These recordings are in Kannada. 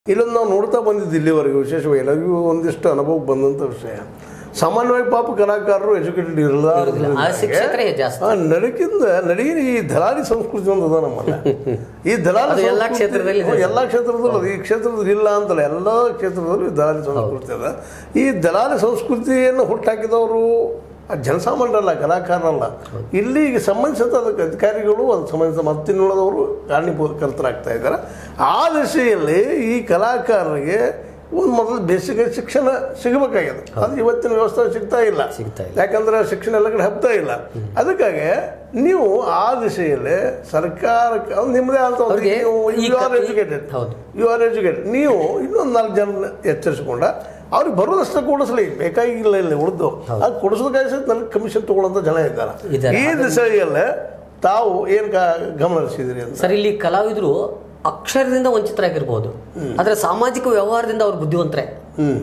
ಇಲ್ಲೊಂದು ನಾವು ನೋಡ್ತಾ ಬಂದಿದ್ದು ಇಲ್ಲಿವರೆಗೂ ವಿಶೇಷವಾಗಿ ಎಲ್ಲರಿಗೂ ಒಂದಿಷ್ಟು ಅನುಭವಕ್ಕೆ ಬಂದಂಥ ವಿಷಯ ಸಾಮಾನ್ಯವಾಗಿ ಪಾಪ ಕಲಾಕಾರರು ಎಜುಕೇಟೆಡ್ ಇರಲ್ಲ ಅಶಿಕ್ಷಿತರೇ ಜಾಸ್ತಿ. ನಡಕಿಂದ ನಡಗಿನ ಈ ದಲಾಲಿ ಸಂಸ್ಕೃತಿ ಒಂದು ಅದ ನಮ್ಮಲ್ಲ ಈ ದಲಾಲಿ ಅದು ಎಲ್ಲಾ ಸಂಸ್ಕೃತಿ- ಕ್ಷೇತ್ರದಲ್ಲಿ ಇದೆ. ಎಲ್ಲ ಕ್ಷೇತ್ರದಲ್ಲೂ ಅದು ಈ ಕ್ಷೇತ್ರದಲ್ಲಿ ಇಲ್ಲ ಅಂತಲ್ಲ ಎಲ್ಲ ಕ್ಷೇತ್ರದಲ್ಲೂ ಈ ದಲಾಲಿ ಸಂಸ್ಕೃತಿ ಅದ ಈ ದಲಾಲಿ ಸಂಸ್ಕೃತಿಯನ್ನು ಹುಟ್ಟಾಕಿದವರು ಆ ಜನಸಾಮಾನ್ಯರಲ್ಲ ಕಲಾಕಾರರಲ್ಲ ಇಲ್ಲಿಗೆ ಸಂಬಂಧಿಸಿದ ಅದಕ್ಕೆ ಅಧಿಕಾರಿಗಳು ಅದಕ್ಕೆ ಸಂಬಂಧಿಸಿದ ಮತ್ತಿನ್ನುಳದವರು ಕಾರಣೀಭೂತಕರ್ತರಾಗ್ತಾ ಇದ್ದಾರೆ ಆ ದಿಶೆಯಲ್ಲಿ ಈ ಕಲಾಕಾರರಿಗೆ ಒಂದು ಮೊದಲು ಬೇಸಿಗೆ ಶಿಕ್ಷಣ ಸಿಗಬೇಕಾಗಿದೆ ಅದು ಇವತ್ತಿನ ವ್ಯವಸ್ಥೆ ಸಿಗ್ತಾ ಇಲ್ಲ ಸಿಗ್ತಾ ಇಲ್ಲ. ಯಾಕಂದ್ರೆ ಶಿಕ್ಷಣ ಎಲ್ಲ ಕಡೆ ಹಬ್ತಾ ಇಲ್ಲ ಅದಕ್ಕಾಗಿ ನೀವು ಆ ದಿಶೆಯಲ್ಲಿ ಸರ್ಕಾರಕ್ಕೆ ಅವ್ನು ನಿಮ್ಮದೇ ಅಂತ ಅವ್ರಿಗೆ ಈ ಯು ಆರ್ ಕ- ಈ- ಎಜುಕೇಟೆಡ್ ಹೌದು. ಯು ಆರ್ ಎಜುಕೇಟೆಡ್ ನೀವು ಇನ್ನೊಂದು ನಾಲ್ಕು ಜನ ಎಚ್ಚರಿಸಿಕೊಂಡ ಅವ್ರಿಗೆ ಬರೋದಷ್ಟು ಕೊಡಿಸ್ಲಿ ಬೇಕಾಗಿಲ್ಲ ಇಲ್ಲಿ ಉಳಿದು ಅದು ಕೊಡಿಸೋದಕ್ಕಾಗಿ ನನಗೆ ಕಮಿಷನ್ ತಗೊಳ್ಳೋಂಥ ಜನ ಇದ್ದಾರೆ ಇದ್ದಾರೆ. ಈ ದಿಶೆಯಲ್ಲೇ ತಾವು ಏನು ಗಮನ ಹರಿಸಿದಿರಿ ಅಂತ ಸರ್ ಇಲ್ಲಿ ಕಲಾವಿದರು ಅಕ್ಷರದಿಂದ ವಂಚಿತರಾಗಿರ್ಬೋದು ಆದ್ರೆ ಸಾಮಾಜಿಕ ವ್ಯವಹಾರದಿಂದ ಅವ್ರು ಬುದ್ಧಿವಂತರೇ ಹ್ಮ್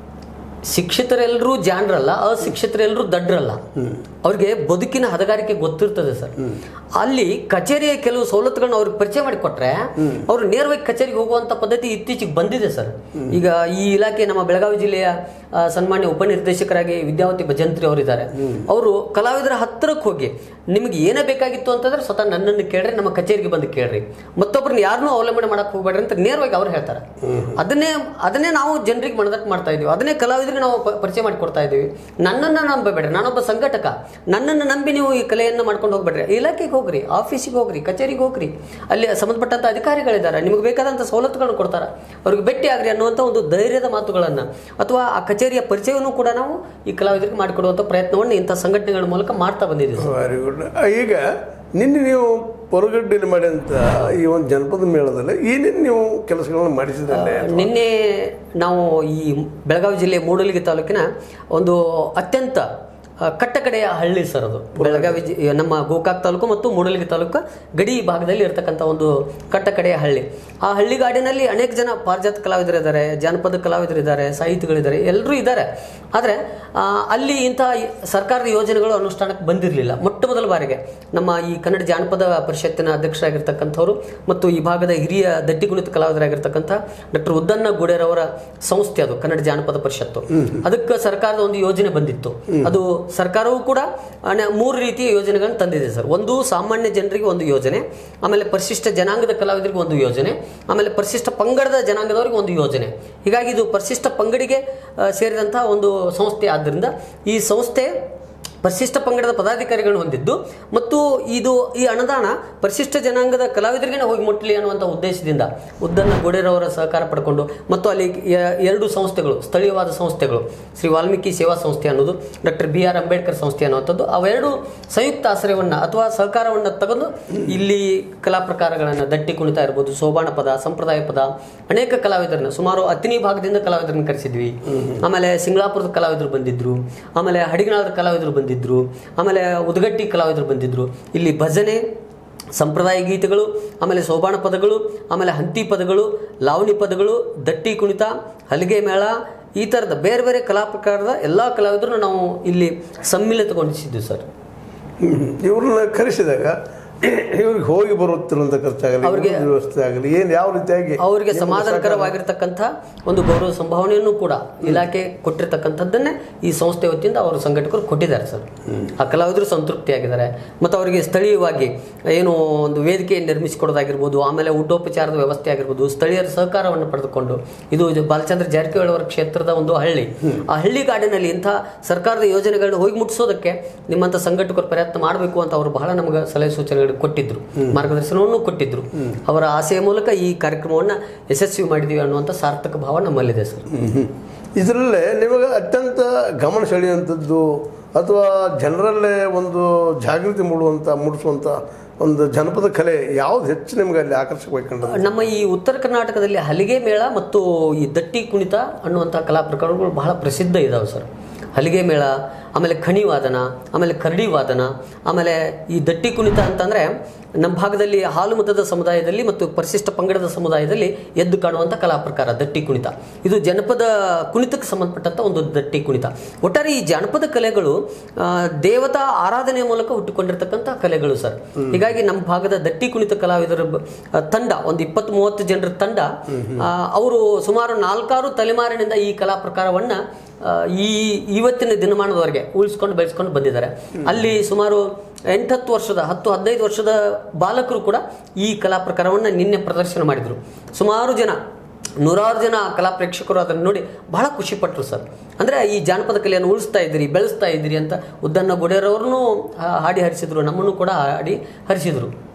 ಶಿಕ್ಷಿತರೆಲ್ಲರೂ ಜಾಣರಲ್ಲ ಅಶಿಕ್ಷಿತರೆಲ್ಲರೂ ದಡ್ರಲ್ಲ ಅವ್ರಿಗೆ ಬದುಕಿನ ಹದಗಾರಿಕೆ ಗೊತ್ತಿರ್ತದೆ ಸರ್ ಅಲ್ಲಿ ಕಚೇರಿಯ ಕೆಲವು ಸವಲತ್ತುಗಳನ್ನ ಅವ್ರಿಗೆ ಪರಿಚಯ ಮಾಡಿ ಕೊಟ್ರೆ ಅವರು ನೇರವಾಗಿ ಕಚೇರಿಗೆ ಹೋಗುವಂತ ಪದ್ಧತಿ ಇತ್ತೀಚೆಗೆ ಬಂದಿದೆ ಸರ್ ಈಗ ಈ ಇಲಾಖೆ ನಮ್ಮ ಬೆಳಗಾವಿ ಜಿಲ್ಲೆಯ ಆ, ಸನ್ಮಾನ್ಯ ಉಪನಿರ್ದೇಶಕರಾಗಿ ವಿದ್ಯಾವತಿ ಭಜಂತ್ರಿ ಅವರಿದ್ದಾರೆ ಅವರು ಕಲಾವಿದರ ಹತ್ತಿರಕ್ಕೆ ಹೋಗಿ ನಿಮಗೆ ಏನೇ ಬೇಕಾಗಿತ್ತು ಅಂತಂದ್ರೆ ಸ್ವತಃ ನನ್ನನ್ನು ಕೇಳ್ರಿ ನಮ್ಮ ಕಚೇರಿಗೆ ಬಂದು ಕೇಳ್ರಿ ಮತ್ತೊಬ್ಬರನ್ನ ಯಾರನ್ನೂ ಅವಲಂಬನೆ ಮಾಡಕ್ ಹೋಗ್ಬೇಡ್ರಿ ಅಂತ ನೇರವಾಗಿ ಅವ್ರು ಹೇಳ್ತಾರೆ ಅದನ್ನೇ ಅದನ್ನೇ ನಾವು ಜನರಿಗೆ ಮನದಟ್ಟು ಮಾಡ್ತಾ ಇದೀವಿ ಅದನ್ನೇ ಕಲಾವಿದರಿಗೆ ನಾವು ಪ- ಪರಿಚಯ ಮಾಡಿ ಕೊಡ್ತಾ ಇದೀವಿ ನನ್ನನ್ನು ನಂಬಬೇಡ್ರಿ ನಾನೊಬ್ಬ ಸಂಘಟಕ ನನ್ನನ್ನು ನಂಬಿ ನೀವು ಈ ಕಲೆಯನ್ನು ಮಾಡ್ಕೊಂಡು ಹೋಗ್ಬೇಡ್ರಿ ಇಲಾಖೆಗೆ ಹೋಗ್ರಿ ಆಫೀಸಿಗೆ ಹೋಗ್ರಿ ಕಚೇರಿಗೆ ಹೋಗ್ರಿ ಅಲ್ಲಿ ಸಂಬಂಧಪಟ್ಟಂತ ಅಧಿಕಾರಿಗಳಿದ್ದಾರೆ ನಿಮಗೆ ಬೇಕಾದಂಥ ಸವಲತ್ತುಗಳನ್ನು ಕೊಡ್ತಾರೆ ಅವ್ರಿಗೆ ಭೇಟಿ ಆಗ್ರಿ ಅನ್ನುವಂಥ ಒಂದು ಧೈರ್ಯದ ಮಾತುಗಳನ್ನು ಅಥವಾ ಆ ಕಚೇರಿಯ ಪರಿಚಯವನ್ನು ಕೂಡ ನಾವು ಈ ಕಲಾವಿದರಿಗೆ ಮಾಡಿಕೊಡುವಂಥ ಪ್ರಯತ್ನವನ್ನು ಇಂಥ ಸಂಘಟನೆಗಳ ಮೂಲಕ ಮಾಡ್ತಾ ಬಂದಿದ್ದೀವಿ ಸರ್. ವೆರಿ ಗುಡ್ ಈಗ ನಿನ್ನೆ ನೀವು ಹೊರಗಡ್ಡೆಯಲ್ಲಿ ಮಾಡಿದಂಥ ಈ ಒಂದು ಜನಪದ ಮೇಳದಲ್ಲಿ ಏನೇನು ನೀವು ಕೆಲಸಗಳನ್ನು ಮಾಡಿಸಿದ್ರೆ ನಿನ್ನೆ ನಾವು ಈ ಬೆಳಗಾವಿ ಜಿಲ್ಲೆ ಮೂಡಲಗಿ ತಾಲೂಕಿನ ಒಂದು ಅತ್ಯಂತ ಆ, ಕಟ್ಟಕಡೆಯ ಹಳ್ಳಿ ಸರ್ ಅದು ಬೆಳಗಾವಿ ಜಿ- ನಮ್ಮ ಗೋಕಾಕ್ ತಾಲೂಕು ಮತ್ತು ಮೂಡಲಗಿ ತಾಲೂಕು ಗಡಿ ಭಾಗದಲ್ಲಿ ಇರತಕ್ಕಂಥ ಒಂದು ಕಟ್ಟಕಡೆಯ ಹಳ್ಳಿ ಆ ಹಳ್ಳಿಗಾಡಿನಲ್ಲಿ ಅನೇಕ ಜನ ಪಾರಿಜಾತ ಕಲಾವಿದರಿದ್ದಾರೆ ಜಾನಪದ ಕಲಾವಿದರಿದ್ದಾರೆ ಸಾಹಿತಿಗಳಿದ್ದಾರೆ ಎಲ್ಲರೂ ಇದ್ದಾರೆ ಆದರೆ ಆ, ಅಲ್ಲಿ ಇಂಥ ಸರ್ಕಾರದ ಯೋಜನೆಗಳು ಅನುಷ್ಠಾನಕ್ಕೆ ಬಂದಿರಲಿಲ್ಲ ಮೊಟ್ಟ ಮೊದಲ ಬಾರಿಗೆ ನಮ್ಮ ಈ ಕನ್ನಡ ಜಾನಪದ ಪರಿಷತ್ತಿನ ಅಧ್ಯಕ್ಷರಾಗಿರ್ತಕ್ಕಂಥವ್ರು ಮತ್ತು ಈ ಭಾಗದ ಹಿರಿಯ ದಡ್ಡಿಗುಣಿತ ಕಲಾವಿದರಾಗಿರ್ತಕ್ಕಂಥ ಡಾಕ್ಟರ್ ಉದ್ದನ್ನ ಗುಡೇರವರ ಸಂಸ್ಥೆ ಅದು ಕನ್ನಡ ಜಾನಪದ ಪರಿಷತ್ತು ಅದಕ್ಕೆ ಸರ್ಕಾರದ ಒಂದು ಯೋಜನೆ ಬಂದಿತ್ತು ಅದು ಸರ್ಕಾರವೂ ಕೂಡ ಅನೆ- ಮೂರು ರೀತಿಯ ಯೋಜನೆಗಳನ್ನು ತಂದಿದೆ ಸರ್ ಒಂದು ಸಾಮಾನ್ಯ ಜನರಿಗೆ ಒಂದು ಯೋಜನೆ ಆಮೇಲೆ ಪರಿಶಿಷ್ಟ ಜನಾಂಗದ ಕಲಾವಿದರಿಗೆ ಒಂದು ಯೋಜನೆ ಆಮೇಲೆ ಪರಿಶಿಷ್ಟ ಪಂಗಡದ ಜನಾಂಗದವರಿಗೆ ಒಂದು ಯೋಜನೆ ಹೀಗಾಗಿ ಇದು ಪರಿಶಿಷ್ಟ ಪಂಗಡಿಗೆ ಆ, ಸೇರಿದಂತಹ ಒಂದು ಸಂಸ್ಥೆ ಆದ್ದರಿಂದ ಈ ಸಂಸ್ಥೆ ಪರಿಶಿಷ್ಟ ಪಂಗಡದ ಪದಾಧಿಕಾರಿಗಳನ್ನು ಹೊಂದಿದ್ದು ಮತ್ತು ಇದು ಈ ಅನುದಾನ ಪರಿಶಿಷ್ಟ ಜನಾಂಗದ ಕಲಾವಿದರಿಗೆ ಹೋಗಿ ಮುಟ್ಟಲಿ ಅನ್ನುವಂಥ ಉದ್ದೇಶದಿಂದ ಉದ್ದನ್ನ ಗೋಡೆರವರ ಸಹಕಾರ ಪಡ್ಕೊಂಡು ಮತ್ತು ಅಲ್ಲಿ ಎ- ಎರಡು ಸಂಸ್ಥೆಗಳು ಸ್ಥಳೀಯವಾದ ಸಂಸ್ಥೆಗಳು ಶ್ರೀ ವಾಲ್ಮೀಕಿ ಸೇವಾ ಸಂಸ್ಥೆ ಅನ್ನೋದು ಡಾಕ್ಟರ್ ಬಿ ಆರ್ ಅಂಬೇಡ್ಕರ್ ಸಂಸ್ಥೆ ಅನ್ನುವಂಥದ್ದು ಅವೆರಡು ಸಂಯುಕ್ತ ಆಶ್ರಯವನ್ನು ಅಥವಾ ಸಹಕಾರವನ್ನು ತಗೊಂಡು ಇಲ್ಲಿ ಕಲಾ ಪ್ರಕಾರಗಳನ್ನು ದಟ್ಟಿ ಕುಣಿತ ಇರ್ಬೋದು ಸೋಬಾಣ ಪದ ಸಂಪ್ರದಾಯ ಪದ ಅನೇಕ ಕಲಾವಿದರನ್ನ ಸುಮಾರು ಹತ್ತಿನಿ ಭಾಗದಿಂದ ಕಲಾವಿದರನ್ನ ಕರೆಸಿದ್ವಿ ಆಮೇಲೆ ಸಿಂಗ್ಲಾಪುರದ ಕಲಾವಿದರು ಬಂದಿದ್ರು ಆಮೇಲೆ ಹಡಿಗನಾಳದ ಕಲಾವಿದರು ಬಂದಿದ್ರು ಆಮೇಲೆ ಉದಗಟ್ಟಿ ಕಲಾವಿದರು ಬಂದಿದ್ರು ಇಲ್ಲಿ ಭಜನೆ ಸಂಪ್ರದಾಯ ಗೀತೆಗಳು ಆಮೇಲೆ ಸೋಬಾಣ ಪದಗಳು ಆಮೇಲೆ ಹಂತಿ ಪದಗಳು ಲಾವಣಿ ಪದಗಳು ದಟ್ಟಿ ಕುಣಿತ ಹಲಿಗೆ ಮೇಳ ಈ ಥರದ ಬೇರೆ ಬೇರೆ ಕಲಾ ಪ್ರಕಾರದ ಎಲ್ಲ ಕಲಾವಿದರನ್ನು ನಾವು ಇಲ್ಲಿ ಸಮ್ಮಿಲಿತಗೊಳಿಸಿದ್ವಿ ಸರ್ ಇವ್ರನ್ನ ಕರೆಸಿದಾಗ ಇವ್ರಿಗೆ ಹೋಗಿ ಬರುತ್ತಿರುವಂಥ ಖರ್ಚಾಗಲಿ ಅವ್ರಿಗೆ- ಊಟದ ವ್ಯವಸ್ಥೆ ಆಗಲಿ ಏನು ಯಾವ ರೀತಿಯಾಗಿ ಅವರಿಗೆ ಸಮಾಧಾನಕರವಾಗಿರ್ತಕ್ಕಂಥ ಒಂದು ಗೌರವ ಸಂಭಾವನೆಯನ್ನು ಕೂಡ ಇಲಾಖೆ ಕೊಟ್ಟಿರ್ತಕ್ಕಂಥದ್ದನ್ನೇ ಈ ಸಂಸ್ಥೆ ವತಿಯಿಂದ ಅವರು ಸಂಘಟಕರು ಕೊಟ್ಟಿದ್ದಾರೆ ಸರ್ ಆ ಕಲಾವಿದರು ಸಂತೃಪ್ತಿಯಾಗಿದ್ದಾರೆ ಮತ್ತು ಅವರಿಗೆ ಸ್ಥಳೀಯವಾಗಿ ಏನು ಒಂದು ವೇದಿಕೆ ನಿರ್ಮಿಸಿಕೊಡೋದಾಗಿರ್ಬೋದು ಆಮೇಲೆ ಊಟೋಪಚಾರದ ವ್ಯವಸ್ಥೆ ಆಗಿರ್ಬೋದು ಸ್ಥಳೀಯರ ಸಹಕಾರವನ್ನು ಪಡೆದುಕೊಂಡು ಇದು ಇದು ಬಾಲಚಂದ್ರ ಜಾರಕಿಹೊಳಿ ಅವರ ಕ್ಷೇತ್ರದ ಒಂದು ಹಳ್ಳಿ ಆ ಹಳ್ಳಿ ಗಾಡಿನಲ್ಲಿ ಇಂಥ ಸರ್ಕಾರದ ಯೋಜನೆಗಳನ್ನ ಹೋಗಿ ಮುಟ್ಟಿಸೋದಕ್ಕೆ ನಿಮ್ಮಂಥ ಸಂಘಟಕರು ಪ್ರಯತ್ನ ಮಾಡಬೇಕು ಅಂತ ಅವರು ಬಹಳ ನಮಗೆ ಸಲಹೆ ಸೂಚನೆಗಳು ಕೊಟ್ಟಿದ್ರು ಮಾರ್ಗದರ್ಶನವನ್ನು ಕೊಟ್ಟಿದ್ರು ಅವರ ಆಸೆಯ ಮೂಲಕ ಈ ಕಾರ್ಯಕ್ರಮವನ್ನು ಯಶಸ್ವಿ ಮಾಡಿದೀವಿ ಅನ್ನುವಂಥ ಸಾರ್ಥಕ ಭಾವ ನಮ್ಮಲ್ಲಿದೆ ಸರ್ ಇದರಲ್ಲೇ ನಿಮಗೆ ಅತ್ಯಂತ ಗಮನ ಸೆಳೆಯುವಂಥದ್ದು ಅಥವಾ ಜನರಲ್ಲೇ ಒಂದು ಜಾಗೃತಿ ಮೂಡುವಂಥ ಮೂಡಿಸುವಂಥ ಒಂದು ಜನಪದ ಕಲೆ ಯಾವ್ದು ಹೆಚ್ಚು ನಿಮ್ಗೆ ಅಲ್ಲಿ ಆಕರ್ಷಕವಾಗಿ ಕಂಡದ್ದು ನಮ್ಮ ಈ ಉತ್ತರ ಕರ್ನಾಟಕದಲ್ಲಿ ಹಲಿಗೆ ಮೇಳ ಮತ್ತು ಈ ದಟ್ಟಿ ಕುಣಿತ ಅನ್ನುವಂಥ ಕಲಾ ಪ್ರಕಾರಗಳು ಬಹಳ ಪ್ರಸಿದ್ಧ ಇದಾವೆ ಸರ್ ಹಲಿಗೆ ಮೇಳ ಆಮೇಲೆ ಖಣಿ ವಾದನ ಆಮೇಲೆ ಕರಡಿ ವಾದನ ಆಮೇಲೆ ಈ ದಟ್ಟಿ ಕುಣಿತ ಅಂತಂದ್ರೆ ನಮ್ಮ ಭಾಗದಲ್ಲಿ ಹಾಲು ಮತದ ಸಮುದಾಯದಲ್ಲಿ ಮತ್ತು ಪರಿಶಿಷ್ಟ ಪಂಗಡದ ಸಮುದಾಯದಲ್ಲಿ ಎದ್ದು ಕಾಣುವಂಥ ಕಲಾ ಪ್ರಕಾರ ದಟ್ಟಿ ಕುಣಿತ ಇದು ಜನಪದ ಕುಣಿತಕ್ಕೆ ಸಂಬಂಧಪಟ್ಟಂತ ಒಂದು ದಟ್ಟಿ ಕುಣಿತ ಒಟ್ಟಾರೆ ಈ ಜಾನಪದ ಕಲೆಗಳು ಆ, ದೇವತಾ ಆರಾಧನೆಯ ಮೂಲಕ ಹುಟ್ಟಿಕೊಂಡಿರ್ತಕ್ಕಂಥ ಕಲೆಗಳು ಸರ್ ಹೀಗಾಗಿ ನಮ್ಮ ಭಾಗದ ದಟ್ಟಿ ಕುಣಿತ ಕಲಾವಿದರ ಬ- ಆ, ತಂಡ ಒಂದು ಇಪ್ಪತ್ತು ಮೂವತ್ತು ಜನರ ತಂಡ ಅವರು ಸುಮಾರು ನಾಲ್ಕಾರು ತಲೆಮಾರಿನಿಂದ ಈ ಕಲಾ ಪ್ರಕಾರವನ್ನ ಆ, ಈ ಇವತ್ತಿನ ದಿನಮಾನದವರೆಗೆ ಉಳಿಸ್ಕೊಂಡು ಬೆಳೆಸ್ಕೊಂಡು ಬಂದಿದ್ದಾರೆ ಅಲ್ಲಿ ಸುಮಾರು ಎಂಟತ್ತು ವರ್ಷದ ಹತ್ತು ಹದಿನೈದು ವರ್ಷದ ಬಾಲಕರು ಕೂಡ ಈ ಕಲಾ ಪ್ರಕಾರವನ್ನು ನಿನ್ನೆ ಪ್ರದರ್ಶನ ಮಾಡಿದರು ಸುಮಾರು ಜನ ನೂರಾರು ಜನ ಕಲಾ ಪ್ರೇಕ್ಷಕರು ಅದನ್ನು ನೋಡಿ ಬಹಳ ಖುಷಿ ಪಟ್ಟರು ಸರ್ ಅಂದರೆ ಈ ಜಾನಪದ ಕಲೆಯನ್ನು ಉಳಿಸ್ತಾ ಇದ್ದೀರಿ ಬೆಳೆಸ್ತಾ ಇದ್ದೀರಿ ಅಂತ ಉದ್ದನ್ನ ಗುಡೇರವ್ರನ್ನೂ ಹಾಡಿ ಹರಿಸಿದ್ರು ನಮ್ಮನ್ನು ಕೂಡ ಹಾಡಿ ಹರಿಸಿದ್ರು